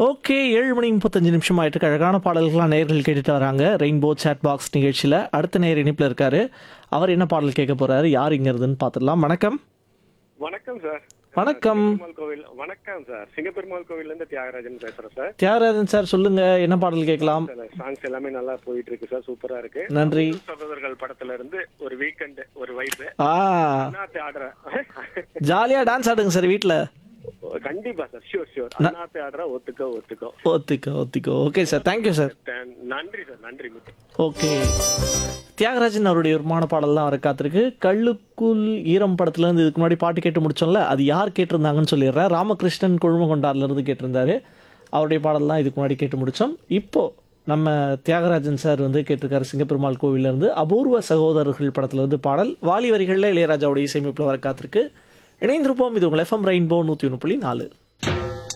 Okay ஏழு மணி முப்பத்தஞ்சு நிமிஷம் ஆயிட்டு அழகான பாடல்கள்லாம் நேர்கள் கேட்டுட்டு வராங்க ரெயின்போ சேட் பாக்ஸ் நிகழ்ச்சியில் அடுத்த நேர் இணைப்பில் இருக்காரு அவர் என்ன பாடல் கேட்க போறாரு யார் இங்க இருந்துன்னு பார்த்துடலாம் வணக்கம் வணக்கம் சார் வணக்கம். சிங்கப்பெருமாள் கோவில் வணக்கம் சார் சிங்கப்பெருமாள் கோவில்ல இருந்து தியாகராஜன் பேசுறேன் சார் தியாகராஜன் சார் சொல்லுங்க என்ன பாடல் கேட்கலாம் சாங்ஸ் எல்லாமே நல்லா போயிட்டு இருக்கு சார் சூப்பரா இருக்கு நன்றி சகோதரர்கள் படத்துல இருந்து ஒரு வீக்கெண்ட் ஒரு வைப்பு ஆ அண்ணாத்து ஆடுற ஜாலியாக டான்ஸ் ஆடுங்க சார் வீட்டில் கண்டிப்பா சார் ஷியோர் ஷியோர் அண்ணாத்து ஆடுற ஒத்துக்கோ ஒத்துக்கோ ஒத்திக்கோ ஒத்திக்கோ okay sir thank you sir Then நன்றி சார் நன்றி முத்து ஓகே தியாகராஜன் அவருடைய விருப்பமான பாடல் தான் வர காத்திருக்கு கள்ளுக்குள் ஈரம் படத்துல இருந்து இதுக்கு முன்னாடி பாட்டு கேட்டு முடிச்சோம்ல அது யார் கேட்டிருந்தாங்கன்னு சொல்லிடுறேன் ராமகிருஷ்ணன் கொழுமகொண்டார்ல இருந்து கேட்டிருந்தாரு அவருடைய பாடல் தான் இதுக்கு முன்னாடி கேட்டு முடிச்சோம் இப்போ நம்ம தியாகராஜன் சார் வந்து கேட்டிருக்காரு சிங்கப்பெருமாள் கோவில்ல இருந்து அபூர்வ சகோதரர்கள் படத்துல இருந்து பாடல் வாலி வரிகளில் இளையராஜாவுடைய இசையமைப்பில் வர காத்திருக்கு இணைந்திருப்போம் இது உங்கள் எஃப்எம் ரெயின்போ நூற்றி ஒன்று புள்ளி நாலு